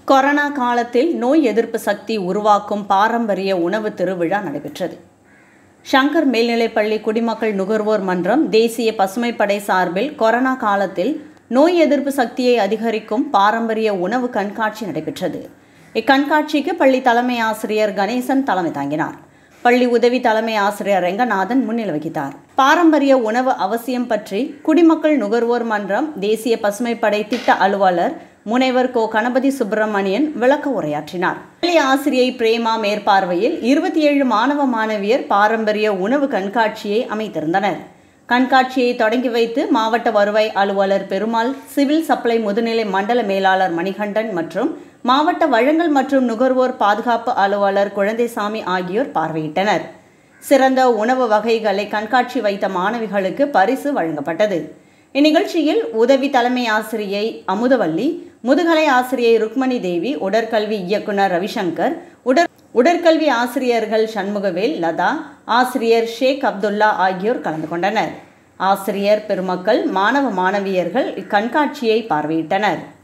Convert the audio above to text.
corona காலத்தில் நோய் எதிர்ப்பு சக்தி உருவாக்கும் பாரம்பரிய உணவு திருவிழா நடைபெற்றது சங்கர் மேல்நிலைப்பள்ளி குடிமக்கள் நுகர்வோர் மன்றம் தேசிய பசுமைப்படை சார்பில் கொரோனா காலத்தில் நோய் எதிர்ப்பு சக்தியை அதிகரிக்கும் பாரம்பரிய உணவு கண்காட்சி நடைபெற்றது இக்கண்காட்சிக்கு பள்ளி தலைமை ஆசிரியர் கணேசன் தலைமை தாங்கினார் பள்ளி உதவி தலைமை ஆசிரியர் ரெங்கநாதன் முன்னிலை வகித்தார் பாரம்பரிய உணவு அவசியம் பற்றி குடிமக்கள் நுகர்வோர் மன்றம் தேசிய பசுமைப்படை திட்ட அலுவலர் முனைவர் கோ கணபதி சுப்பிரமணியன் விளக்க உரையாற்றினார் பள்ளி ஆசிரியை பிரேமா மேற்பார்வையில் இருபத்தி ஏழு மாணவ மாணவியர் பாரம்பரிய உணவு கண்காட்சியை அமைத்திருந்தனர் கண்காட்சியை தொடங்கி வைத்து மாவட்ட வருவாய் அலுவலர் பெருமாள் சிவில் சப்ளை முதுநிலை மண்டல மேலாளர் மணிகண்டன் மற்றும் மாவட்ட வழங்கல் மற்றும் நுகர்வோர் பாதுகாப்பு அலுவலர் குழந்தைசாமி ஆகியோர் பார்வையிட்டனர் சிறந்த உணவு வகைகளை கண்காட்சி வைத்த மாணவிகளுக்கு பரிசு வழங்கப்பட்டது இந்நிகழ்ச்சியில் உதவி தலைமை ஆசிரியை அமுதவல்லி முதுகலை ஆசிரியை ருக்மணி தேவி உடற்கல்வி இயக்குனர் ரவிசங்கர் உடற் உடற்கல்வி ஆசிரியர்கள் சண்முகவேல் லதா ஆசிரியர் ஷேக் அப்துல்லா ஆகியோர் கலந்து கொண்டனர் ஆசிரியர் பெருமக்கள் மாணவ மாணவியர்கள் இக்கண்காட்சியை பார்வையிட்டனர்